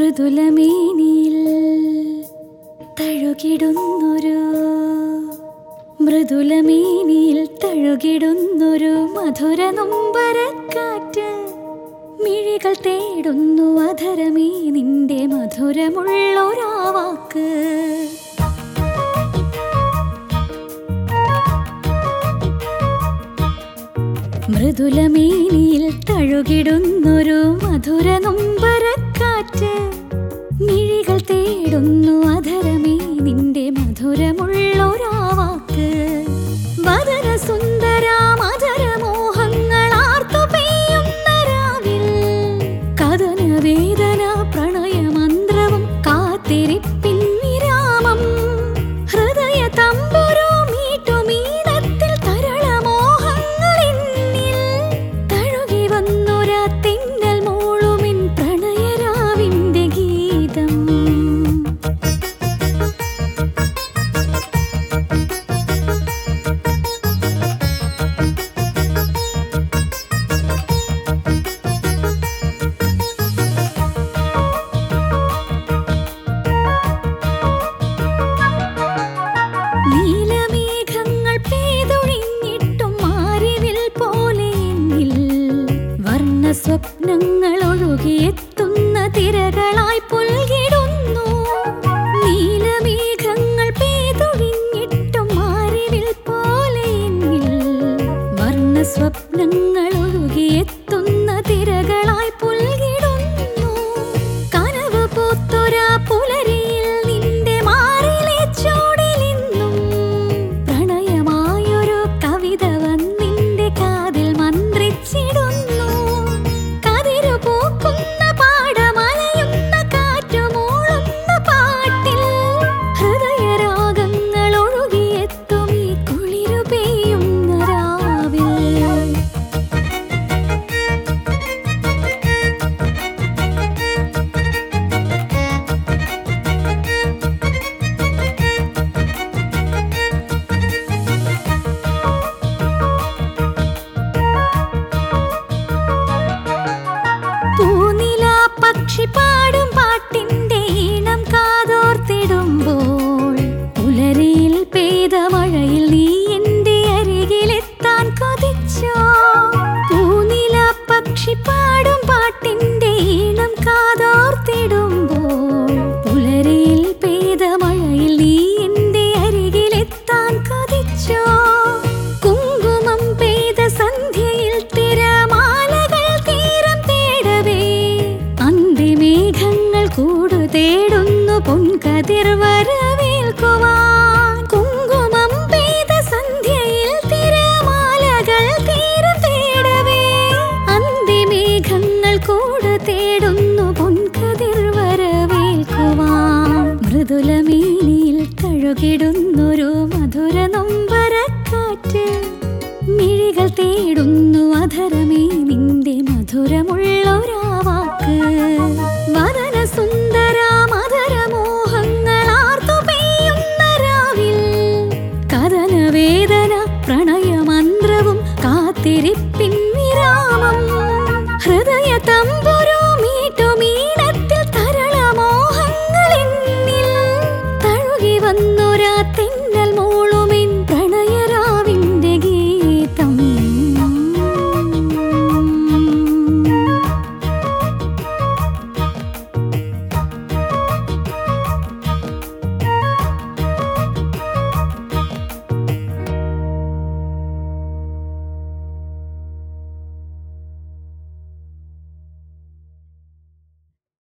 മൃദുലമേനിയിൽ തഴുകിടുന്നൊരു മൃദുലമേനിയിൽ തഴുകിടുന്നൊരു മധുര നൊമ്പരക്കാറ്റ് മിഴികൾ തേടുന്നു അധരമേ നിന്റെ മധുരമുള്ളൊരാവാക്ക് മൃദുലമേനിയിൽ തഴുകിടുന്നൊരു മധുര നൊമ്പരക്കാറ്റ് മിഴികൾ തേടുന്നു അധരമേ നിന്റെ മധുരമുള്ളൊരാവാക്ക് വദന സുന്ദര മധുരമോഹങ്ങൾ ആർത്തു പെയ്യുന്ന രാവിൽ കഥന വേദന പ്രണയമന്ത്രവും കാത്തിരിപ്പിൻ വിരാമം ഹൃദയ തമ്പുരു മീട്ടുമീനത്തിൽ തരളമോഹങ്ങളിന്നിൽ തഴുകി വന്നൊരാ തിന്നൽ മോളുമിൻ പ്രണയരാവിന്റെ ഗീതം നീലമേഘങ്ങൾ പെയ്തൊഴിഞ്ഞിട്ടും മാരിവിൽ പോലെ എന്നിൽ വർണ്ണ സ്വപ്നങ്ങൾ ഒഴുകിയെത്തുന്ന തിരകളായി പുൽകിടുന്നു നീലമേഘങ്ങൾ പെയ്തൊഴിഞ്ഞിട്ടും മാരിവിൽ പോലെ എന്നിൽ വർണ്ണ സ്വപ്നങ്ങൾ ഒഴുകിയെത്തുന്ന തിരകളായി പുൽകിടുന്നു കനവ് പൂത്തൊരാ പുലരിയിൽ നിന്റെ മാറിലെ ചോടിലിന്നും പ്രണയമായൊരു കവിത വന്നിന്റെ കാതിൽ മന്ത്രിച്ചിടുന്നു കതിരു പൂക്കുന്ന പാടമലയുന്ന കാറ്റുമൂളുന്ന പാട്ടിൽ ഹൃദയരാഗങ്ങൾ ഒഴുകിയെത്തും ഈ കുളിരു പെയ്യുന്ന രാവിൽ പൂനില പക്ഷി പാടും പാട്ടിന്റെ ഈണം കാതോർത്തിടുമ്പോൾ പുലരിയിൽ പെയ്ത മഴയിൽ നീ എന്റെ അരികിലെത്താൻ കൊതിച്ചോ പൂനില പക്ഷി പാടും പാട്ടിന്റെ ഈണം കാതോർത്തിടുമ്പോൾ പുലരിയിൽ പെയ്ത മഴയിൽ നീ എന്റെ അരികിലെത്താൻ കൊതിച്ചോ കുങ്കുമം പെയ്ത സന്ധ്യയിൽ തിരമാലകൾ തീരം തേടവേ അന്തിമേഘങ്ങൾ കൂടു തേടുന്നു പൊൻകതിർ വരവേൽക്കുവാൻ കുങ്കുമം പെയ്ത സന്ധ്യയിൽ തിരമാലകൾ തീരം തേടവേ അന്തിമേഘങ്ങൾ കൂടു തേടുന്നു പൊൻകതിർ വരവേൽക്കുവാൻ മൃദുലമേനിയിൽ തഴുകിടുന്നൊരു മധുര നൊമ്പരക്കാറ്റ് മിഴികൾ തേടുന്നു അധരമേ നിന്റെ മധുരമുള്ളൊരാവാക്ക് വദന